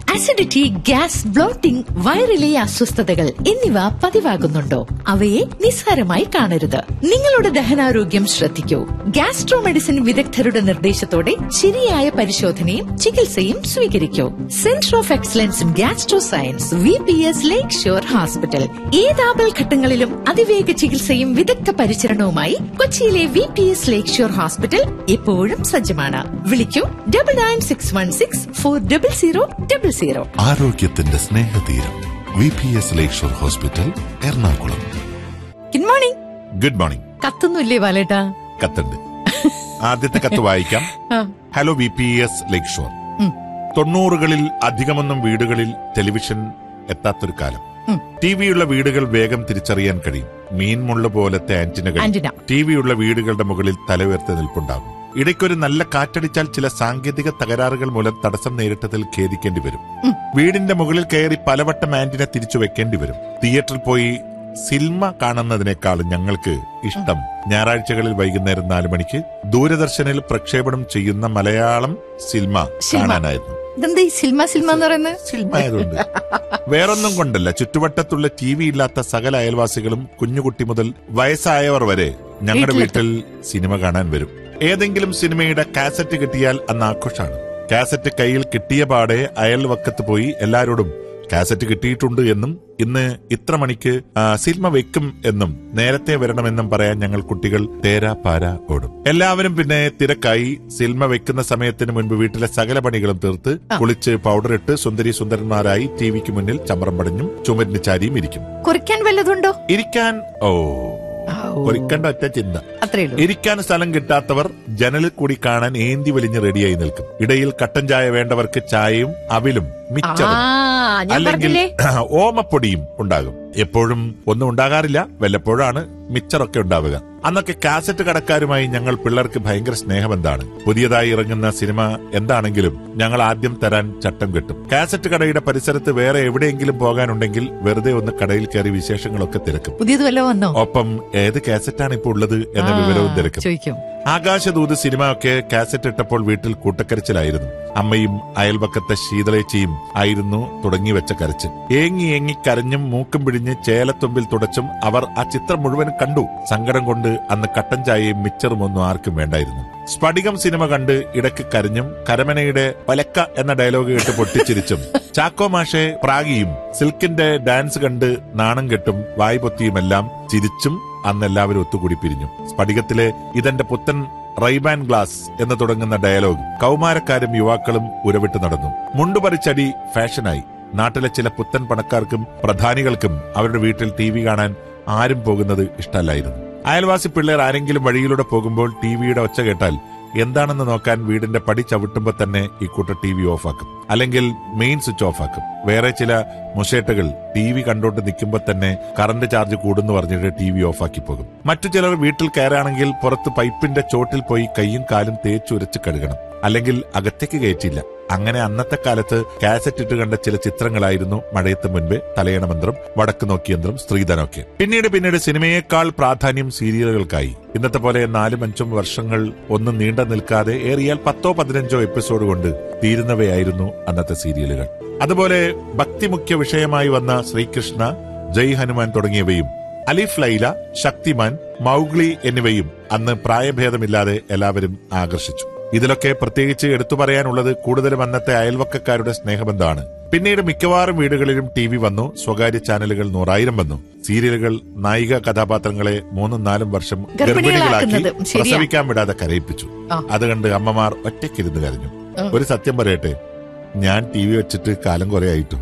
Acidity gas blotting വയറിലെ അസ്വസ്ഥതകൾ എന്നിവ പതിവാകുന്നുണ്ടോ അവയെ നിസ്സാരമായി കാണരുത് നിങ്ങളുടെ ദഹനാരോഗ്യം ശ്രദ്ധിക്കൂ ഗ്യാസ്ട്രോ മെഡിസിൻ വിദഗ്ധരുടെ നിർദ്ദേശത്തോടെ ശരിയായ പരിശോധനയും ചികിത്സയും സ്വീകരിക്കൂ centre of excellence in gastro science V P S lake shore hospital ഏതാപൽ ഘട്ടങ്ങളിലും അതിവേഗ ചികിത്സയും വിദഗ്ധ പരിചരണവുമായി കൊച്ചിയിലെ V P S lake shore hospital എപ്പോഴും സജ്ജമാണ് വിളിക്കൂ double nine six one six four double zero double zero ആരോഗ്യത്തിന്റെ സ്നേഹതീരം V P S lakeshore hospital Ernakulam good morning good morning കത്തൊന്നുമില്ലേ ബാലേട്ടാ കത്തുണ്ട് ആദ്യത്തെ കത്ത് വായിക്കാം hello V P S lake shore ഉം. തൊണ്ണൂറുകളിൽ അധികമൊന്നും വീടുകളിൽ ടെലിവിഷൻ എത്താത്തൊരു കാലം ഉം. ടി വിയുള്ള വീടുകൾ വേഗം തിരിച്ചറിയാൻ കഴിയും മീൻമുള്ള പോലത്തെ ആന്റിനകൾ ആന്റിന ടി വിയുള്ള വീടുകളുടെ മുകളിൽ തല ഉയർത്തി നിൽപ്പുണ്ടാകും ഇടയ്ക്കൊരു നല്ല കാറ്റടിച്ചാൽ ചില സാങ്കേതിക തകരാറുകൾ മൂലം തടസ്സം നേരിട്ടതിൽ ഖേദിക്കേണ്ടി വരും ഉം. വീടിന്റെ മുകളിൽ കയറി പലവട്ടം ആന്റിന തിരിച്ചു വെക്കേണ്ടി വരും തിയേറ്ററിൽ പോയി സിനിമ കാണുന്നതിനേക്കാൾ ഞങ്ങൾക്ക് ഇഷ്ടം ഞായറാഴ്ചകളിൽ വൈകുന്നേരം നാലു മണിക്ക് ദൂരദർശനിൽ പ്രക്ഷേപണം ചെയ്യുന്ന മലയാളം സിനിമ സിനിമ. കാണാനായിരുന്നു ഇതെന്താ ഈ സിൽമ സിൽമ എന്ന് പറയുന്നത് സിനിമ ആയതുകൊണ്ട് വേറൊന്നും കൊണ്ടല്ല ചുറ്റുവട്ടത്തുള്ള ടി വി ഇല്ലാത്ത സകല അയൽവാസികളും കുഞ്ഞുകുട്ടി മുതൽ വയസ്സായവർ വരെ ഞങ്ങളുടെ വീട്ടിലെത്തും. വീട്ടിൽ സിനിമ കാണാൻ വരും ഏതെങ്കിലും സിനിമയുടെ കാസറ്റ് കിട്ടിയാൽ അന്ന് ആഘോഷാണ് കാസറ്റ് കയ്യിൽ കിട്ടിയ പാടെ അയൽവക്കത്ത് പോയി എല്ലാരോടും കാസറ്റ് കിട്ടിയിട്ടുണ്ട് എന്നും ഇന്ന് ഇത്ര മണിക്ക് ആ, സിനിമ വെക്കും എന്നും നേരത്തെ വരണമെന്നും പറയാൻ ഞങ്ങൾ കുട്ടികൾ തേരാ പാര ഓടും എല്ലാവരും പിന്നെ തിരക്കായി സിനിമ വെക്കുന്ന സമയത്തിന് മുൻപ് വീട്ടിലെ സകല പണികളും തീർത്ത് കുളിച്ച് പൗഡർ ഇട്ട് സുന്ദരി സുന്ദരന്മാരായി ടി വിക്ക് മുന്നിൽ ചമ്രം പടഞ്ഞും ചുമരിന് ചാരിയും ഇരിക്കും കുറിക്കാൻ വല്ലതുണ്ടോ ഇരിക്കാൻ ഓ ഒരിക്കണ്ട ഒറ്റ ചിന്ത അത്രേ ഉള്ളൂ ഇരിക്കാൻ സ്ഥലം കിട്ടാത്തവർ ജനലിൽ കൂടി കാണാൻ ഏന്തി വലിഞ്ഞ് റെഡിയായി നിൽക്കും ഇടയിൽ കട്ടൻ ചായ വേണ്ടവർക്ക് ചായയും അവിലും ആ മിച്ചറും ഞാൻ അല്ലെങ്കിൽ പറഞ്ഞില്ലേ ഓമപ്പൊടിയും ഉണ്ടാകും എപ്പോഴും ഒന്നും ഉണ്ടാകാറില്ല വല്ലപ്പോഴാണ് മിച്ചറൊക്കെ ഉണ്ടാവുക അന്നൊക്കെ കാസറ്റ് കടക്കാരുമായി ഞങ്ങൾ പിള്ളേർക്ക് ഭയങ്കര സ്നേഹമെന്താണ് പുതിയതായി ഇറങ്ങുന്ന സിനിമ എന്താണെങ്കിലും ഞങ്ങൾ ആദ്യം തരാൻ ചട്ടം കെട്ടും കാസറ്റ് കടയുടെ പരിസരത്ത് വേറെ എവിടെയെങ്കിലും പോകാനുണ്ടെങ്കിൽ വെറുതെ ഒന്ന് കടയിൽ കയറി വിശേഷങ്ങളൊക്കെ തിരക്കും പുതിയത് വല്ലോ വന്നോ ഒപ്പം ഏത് കാസറ്റാണ് ഇപ്പോൾ ഉള്ളത് എന്ന വിവരവും തിരക്കും ചോദിക്കും ആകാശദൂത് സിനിമ ഒക്കെ കാസറ്റ് ഇട്ടപ്പോൾ വീട്ടിൽ കൂട്ടക്കരച്ചിലായിരുന്നു അമ്മയും അയൽപക്കത്തെ ശീതളേച്ചിയും ആയിരുന്നു തുടങ്ങി വെച്ച കരച്ചിൽ ഏങ്ങി ഏങ്ങി കരഞ്ഞും മൂക്കും പിഴിഞ്ഞ് ചേലത്തുമ്പിൽ തുടച്ചും അവർ ആ ചിത്രം മുഴുവൻ കണ്ടു സങ്കടം കൊണ്ട് അന്ന് കട്ടൻ ചായയും മിച്ചറും ഒന്നും ആർക്കും വേണ്ടായിരുന്നു സ്ഫടികം സിനിമ കണ്ട് ഇടയ്ക്ക് കരഞ്ഞും കരമനയുടെ പലക്ക എന്ന ഡയലോഗ് കേട്ട് പൊട്ടിച്ചിരിച്ചും ചാക്കോ മാഷെ പ്രാഗിയും സിൽക്കിന്റെ ഡാൻസ് കണ്ട് നാണം കെട്ടും വായ്പൊത്തിയുമെല്ലാം ചിരിച്ചും അന്ന് എല്ലാവരും ഒത്തുകൂടി പിരിഞ്ഞു സ്ഫടികത്തിലെ ഇതെന്റെ പുത്തൻ റൈബാൻ ഗ്ലാസ് എന്ന് തുടങ്ങുന്ന ഡയലോഗ് കൗമാരക്കാരും യുവാക്കളും ഉരവിട്ട് നടന്നു മുണ്ടുപറിച്ചടി ഫാഷനായി നാട്ടിലെ ചില പുത്തൻ പണക്കാർക്കും പ്രധാനികൾക്കും അവരുടെ വീട്ടിൽ ടി വി കാണാൻ ആരും പോകുന്നത് ഇഷ്ടമല്ലായിരുന്നു അയൽവാസി പിള്ളേർ ആരെങ്കിലും വഴിയിലൂടെ പോകുമ്പോൾ ടി വിയുടെ ഒച്ച കേട്ടാൽ എന്താണെന്ന് നോക്കാൻ വീടിന്റെ പടി ചവിട്ടുമ്പോൾ തന്നെ ഈ കൂട്ടർ ടി വി ഓഫാക്കും അല്ലെങ്കിൽ മെയിൻ സ്വിച്ച് ഓഫ് ആക്കും വേറെ ചില മുഷേട്ടകൾ ടി വി കണ്ടോണ്ട് നിൽക്കുമ്പോൾ തന്നെ കറണ്ട് ചാർജ് കൂടുന്നു പറഞ്ഞിട്ട് ടി വി ഓഫാക്കി പോകും മറ്റു ചിലർ വീട്ടിൽ കയറാണെങ്കിൽ പുറത്ത് പൈപ്പിന്റെ ചോട്ടിൽ പോയി കൈയും കാലും തേച്ചുരച്ച് കഴുകണം അല്ലെങ്കിൽ അകത്തേക്ക് കയറ്റില്ല അങ്ങനെ അന്നത്തെ കാലത്ത് കാസറ്റ് ഇട്ട് കണ്ട ചില ചിത്രങ്ങളായിരുന്നു മഴയത്ത് മുൻപേ തലയണമന്ത്രം വടക്ക് നോക്കിയന്ത്രം സ്ത്രീധനമൊക്കെ പിന്നീട് പിന്നീട് സിനിമയേക്കാൾ പ്രാധാന്യം സീരിയലുകൾക്കായി ഇന്നത്തെ പോലെ നാലും അഞ്ചും വർഷങ്ങൾ ഒന്നും നീണ്ടു നിൽക്കാതെ ഏറിയാൽ പത്തോ പതിനഞ്ചോ എപ്പിസോഡ് കൊണ്ട് തീരുന്നവയായിരുന്നു അന്നത്തെ സീരിയലുകൾ അതുപോലെ ഭക്തിമുഖ്യ വിഷയമായി വന്ന ശ്രീകൃഷ്ണ ജയ് ഹനുമാൻ തുടങ്ങിയവയും അലിഫ് ലൈല ശക്തിമാൻ മൗഗ്ലി എന്നിവയും അന്ന് പ്രായഭേദമില്ലാതെ എല്ലാവരും ആകർഷിച്ചു ഇതിലൊക്കെ പ്രത്യേകിച്ച് എടുത്തു പറയാനുള്ളത് കൂടുതലും അന്നത്തെ അയൽവക്കക്കാരുടെ സ്നേഹബന്ധമാണ് പിന്നീട് മിക്കവാറും വീടുകളിലും ടി വി വന്നു സ്വകാര്യ ചാനലുകൾ നൂറായിരം വന്നു സീരിയലുകൾ നായിക കഥാപാത്രങ്ങളെ മൂന്നും നാലും വർഷം ഗർഭിണികളാക്കി ഗർഭിണികളാക്കുന്നത് ശരിയാ. പ്രസവിക്കാൻ വിടാതെ കരയിപ്പിച്ചു ആ. അത് കണ്ട് അമ്മമാർ ഒറ്റയ്ക്കിരുന്ന് കരഞ്ഞു ഒരു സത്യം പറയട്ടെ ഞാൻ ടി വി വെച്ചിട്ട് കാലം കുറെ ആയിട്ടു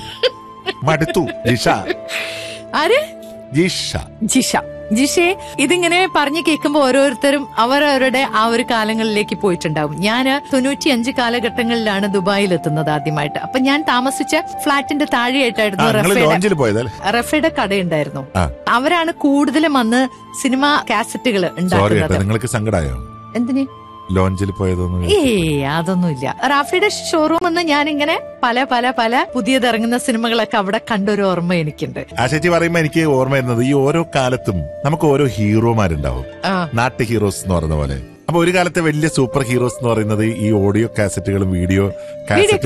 മടുത്തു ജിഷ ആര് ജിഷ ജിഷ ജിഷെ ഇതിങ്ങനെ പറഞ്ഞു കേൾക്കുമ്പോ ഓരോരുത്തരും അവരവരുടെ ആ ഒരു കാലങ്ങളിലേക്ക് പോയിട്ടുണ്ടാവും ഞാൻ തൊണ്ണൂറ്റിയഞ്ച് കാലഘട്ടങ്ങളിലാണ് ദുബായിൽ എത്തുന്നത് ആദ്യമായിട്ട് അപ്പൊ ഞാൻ താമസിച്ച ഫ്ളാറ്റിന്റെ താഴെയായിട്ടായിരുന്നു നിങ്ങൾ റഫേയുടെ ലോഞ്ചിൽ പോയതല്ലേ റഫയുടെ കടയുണ്ടായിരുന്നു ആ. അവരാണ് കൂടുതലും അന്ന് സിനിമ കാസറ്റുകൾ സോറി ഉണ്ടാക്കുന്നത് കേട്ടോ നിങ്ങൾക്ക് സങ്കടായോ എന്തിന് ലോഞ്ചിൽ പോയതൊന്നും ഏ അതൊന്നുമില്ല റാഫിയുടെ ഷോറൂം എന്ന് ഞാനിങ്ങനെ പല പല പല പുതിയതിറങ്ങുന്ന സിനിമകളൊക്കെ അവിടെ കണ്ടൊരു ഓർമ്മ എനിക്കുണ്ട് ആ ചേച്ചി പറയുമ്പോ എനിക്ക് ഓർമ്മ വരുന്നത് ഈ ഓരോ കാലത്തും നമുക്ക് ഓരോ ഹീറോമാരുണ്ടാവും ആ നാട്ടു ഹീറോസ് എന്ന് പറയുന്ന പോലെ അപ്പൊ ഒരു കാലത്തെ വലിയ സൂപ്പർ ഹീറോസ് എന്ന് പറയുന്നത് ഈ ഓഡിയോ കാസറ്റുകളും വീഡിയോ കാസറ്റ്